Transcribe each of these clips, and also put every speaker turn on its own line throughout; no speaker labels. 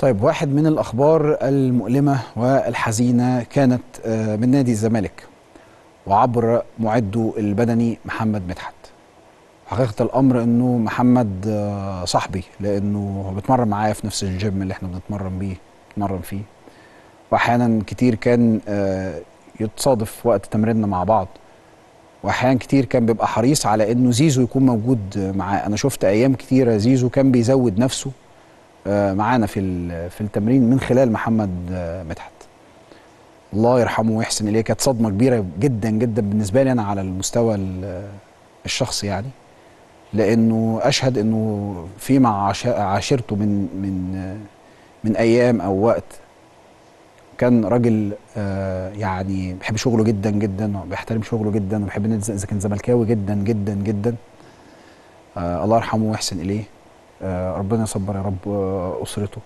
طيب واحد من الأخبار المؤلمة والحزينة كانت آه، من نادي الزمالك وعبر معده البدني محمد مدحت حقيقة الأمر أنه محمد آه، صاحبي لأنه هو بيتمرن معايا في نفس الجيم اللي احنا بنتمرن بيه بنتمرن فيه وأحيانا كتير كان آه، يتصادف وقت تمريننا مع بعض واحيانا كتير كان بيبقى حريص على انه زيزو يكون موجود معاه انا شفت ايام كتيره زيزو كان بيزود نفسه آه، معانا في ال- في التمرين من خلال محمد آه، مدحت الله يرحمه ويحسن اليه كانت صدمه كبيره جدا جدا بالنسبه لي انا على المستوى ال- الشخصي يعني لانه اشهد انه في مع عش- عاشرته من من آه، من ايام او وقت كان راجل آه، يعني بيحب شغله جدا جدا وبيحترم شغله جدا وبيحب النادي اذا كان زملكاوي جدا جدا جدا آه الله يرحمه ويحسن اليه آه ربنا يصبر يا رب آه اسرته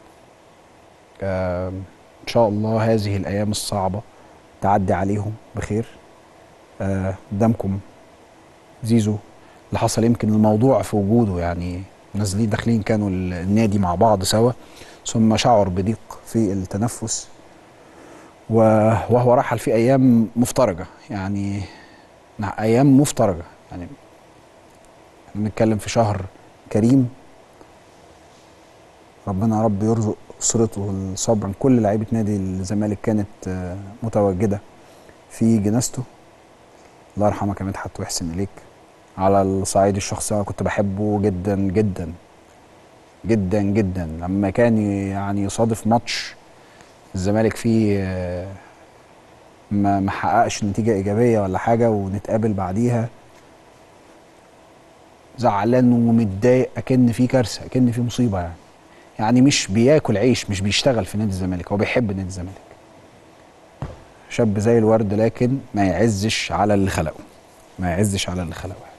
آه ان شاء الله هذه الايام الصعبه تعدي عليهم بخير آه قدامكم زيزو اللي حصل يمكن الموضوع في وجوده يعني نازلين داخلين كانوا ال- النادي مع بعض سوا ثم شعر بضيق في التنفس و- وهو رحل في ايام مفترجه يعني نع- ايام مفترجه يعني احنا بنتكلم في شهر كريم ربنا يا رب يرزق اسرته الصبر كل لعيبه نادي الزمالك كانت آه، متواجده في جنازته الله يرحمك يا مدحت ويحسن اليك على الصعيد الشخصي انا كنت بحبه جدا جدا جدا جدا لما كان يعني يصادف ماتش الزمالك فيه آه، ما ما حققش نتيجه ايجابيه ولا حاجه ونتقابل بعديها زعلان ومتضايق اكن في كارثه اكن في مصيبه يعني يعني مش بياكل عيش مش بيشتغل في نادي الزمالك هو بيحب نادي الزمالك شاب زي الورد لكن ما يعزش على اللي خلقه ما يعزش على اللي خلقه